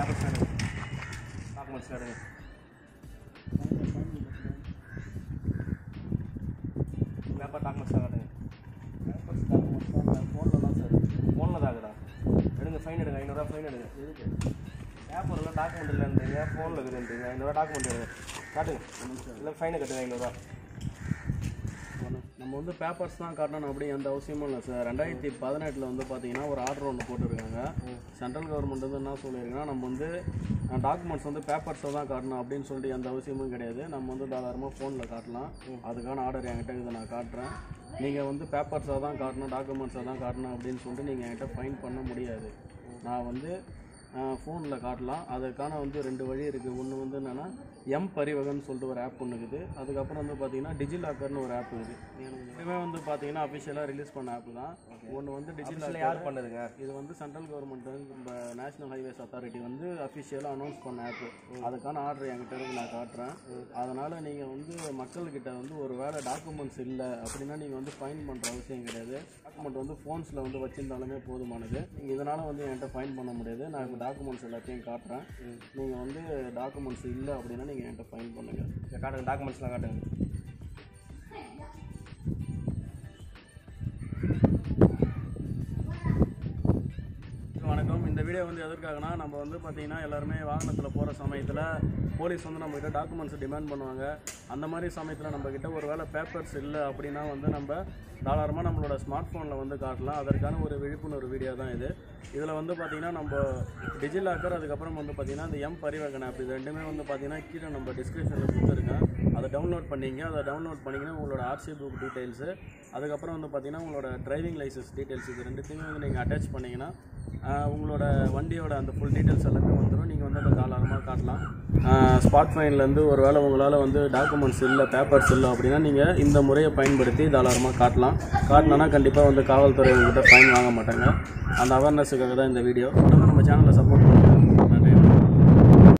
Documents எடுங்க documents எடுங்க paper documents காட்டுங்க ஃபோனில் தான் சார் ஃபோனில் தான் இருக்குடா எடுங்க ஃபைன் எடுங்க ஐநூறுரூவா ஃபைன் எடுங்க எதுக்கு பேப்பரில் டாக்குமெண்ட் இல்லைன்றீங்க ஃபோனில் இருக்குதுன்றீங்க ஐநூறுரூவா டாக்குமெண்ட் எடுங்க காட்டுங்க இல்லை ஃபைனை கட்டுங்க ஐநூறுரூவா ஒண்ணு. நம்ம வந்து பேப்பர்ஸ் தான் காட்டணும் அப்படி எந்த அவசியமும் இல்லை சார் ரெண்டாயிரத்தி பதினெட்டில் வந்து பார்த்தீங்கன்னா ஒரு ஆர்டர் ஒன்று போட்டிருக்காங்க சென்ட்ரல் கவர்மெண்ட் வந்து என்ன சொல்லியிருக்குன்னா நம்ம வந்து டாக்குமெண்ட்ஸ் வந்து பேப்பர்ஸை தான் காட்டணும் அப்படின்னு சொல்லிட்டு எந்த அவசியமும் கிடையாது நம்ம வந்து தாராளமாக ஃபோனில் காட்டலாம் அதுக்கான ஆர்டர் என்கிட்ட இதை நான் காட்டுறேன் நீங்கள் வந்து பேப்பர்ஸாக தான் காட்டணும் டாக்குமெண்ட்ஸை தான் காட்டணும் அப்படின்னு சொல்லிட்டு நீங்கள் என்கிட்ட ஃபைன் பண்ண முடியாது நான் வந்து ஃபோனில் காட்டலாம் அதுக்கான வந்து ரெண்டு வழி இருக்குது ஒன்று வந்து என்னென்னா எம் பரிவகன் சொல்லிட்டு ஒரு ஆப் ஒன்று இருக்குது அதுக்கப்புறம் வந்து பார்த்தீங்கன்னா டிஜிலாக்கர்னு ஒரு ஆப் இருக்குது இதுவுமே வந்து பார்த்தீங்கன்னா அஃபிஷியலாக ரிலீஸ் பண்ண ஆப் தான் ஒன்று வந்து இதில் டிஜிலாக்கர் யார் பண்ணதுங்க இது வந்து சென்ட்ரல் கவர்மெண்ட் நம்ம நேஷனல் ஹைவேஸ் அத்தாரிட்டி வந்து அஃபிஷியலாக அனௌன்ஸ் பண்ண ஆப் அதுக்கான ஆர்டர் என்கிட்ட இருக்கு நான் காட்டுறேன் அதனால் நீங்கள் வந்து மக்கள்கிட்ட வந்து ஒரு வேளை டாக்குமெண்ட்ஸ் இல்லை அப்படின்னா நீங்கள் வந்து ஃபைன் பண்ணுற அவசியம் கிடையாது டாக்குமெண்ட் வந்து ஃபோன்ஸில் வந்து வச்சிருந்தாலுமே போதுமானது நீங்கள் இதனால் வந்து என்கிட்ட ஃபைன் பண்ண முடியாது நான் இப்போ டாக்குமெண்ட்ஸ் எல்லாத்தையும் காட்டுறேன் நீங்கள் வந்து டாக்குமெண்ட்ஸ் இல்லை அப்படின்னா நீங்கள் என்கிட்ட ஃபைன் பண்ணுங்கள் சரி, காட்டுங்க டாக்குமெண்ட்ஸ்லாம் காட்டுங்க வணக்கம் இந்த வீடியோ வந்து எதற்காகனா நம்ம வந்து பார்த்தீங்கன்னா எல்லாருமே வாகனத்தில் போகிற சமயத்தில் போலீஸ் வந்து நம்மக்கிட்ட டாக்குமெண்ட்ஸ் டிமாண்ட் பண்ணுவாங்க அந்த மாதிரி சமயத்தில் நம்மக்கிட்ட ஒரு வேளை பேப்பர்ஸ் இல்லை அப்படின்னா வந்து நம்ம தாராளமாக நம்மளோட ஸ்மார்ட் ஃபோனில் வந்து காட்டலாம் அதற்கான ஒரு விழிப்புணர்வு வீடியோ தான் இது இதில் வந்து பார்த்திங்கன்னா நம்ம டிஜிலாக்கர் அதுக்கப்புறம் வந்து பார்த்திங்கன்னா இந்த எம் பரிவகன் ஆப் இது ரெண்டுமே வந்து பார்த்திங்கன்னா கீழே நம்ம டிஸ்கிரிப்ஷனில் கொடுத்துருக்கேன் அதை டவுன்லோட் பண்ணிங்க அதை டவுன்லோட் பண்ணிங்கன்னா உங்களோட ஆர்சி புக் டீட்டெயில்ஸு அதுக்கப்புறம் வந்து பார்த்திங்கன்னா உங்களோட டிரைவிங் லைசன்ஸ் டீட்டெயில்ஸ் இது ரெண்டுத்தையுமே வந்து நீங்கள் அட்டாச் பண்ணிங்கன்னா ஆஹ் உங்களோட வண்டியோட அந்த ஃபுல் டீட்டெயில்ஸ் எல்லாமே வந்துடும் நீங்கள் வந்து அதை தாராளமாக காட்டலாம் ஸ்பாட் ஃபைன்லேருந்து ஒரு வேளை உங்களால் வந்து டாக்குமெண்ட்ஸ் இல்லை பேப்பர்ஸ் இல்லை அப்படின்னா நீங்கள் இந்த முறையை பயன்படுத்தி தாராளமாக காட்டலாம் காட்டினா கண்டிப்பாக வந்து காவல்துறை உங்ககிட்ட ஃபைன் வாங்க மாட்டாங்க அந்த அவேர்னஸுக்காக தான் இந்த வீடியோ நம்ம சேனலை சப்போர்ட்